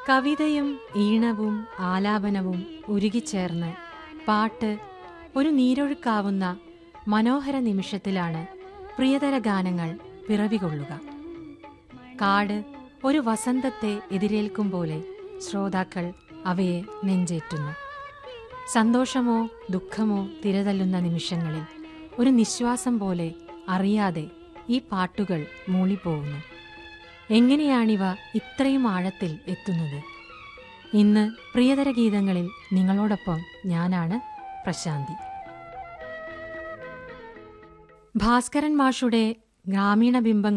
കവിതയും ഈണവും ആലാപനവും ഉരുകിച്ചേർന്ന് പാട്ട് ഒരു നീരൊഴുക്കാവുന്ന മനോഹര നിമിഷത്തിലാണ് പ്രിയതര ഗാനങ്ങൾ പിറവികൊള്ളുക കാട് ഒരു വസന്തത്തെ എതിരേൽക്കും പോലെ ശ്രോതാക്കൾ അവയെ നെഞ്ചേറ്റുന്നു സന്തോഷമോ ദുഃഖമോ തിരതല്ലുന്ന നിമിഷങ്ങളിൽ ഒരു നിശ്വാസം പോലെ അറിയാതെ ഈ പാട്ടുകൾ മൂളിപ്പോകുന്നു എങ്ങനെയാണിവ ഇത്രയും ആഴത്തിൽ എത്തുന്നത് ഇന്ന് പ്രിയതര ഗീതങ്ങളിൽ നിങ്ങളോടൊപ്പം ഞാനാണ് പ്രശാന്തി ഭാസ്കരൻ മാഷുടെ ഗ്രാമീണ ബിംബങ്ങൾ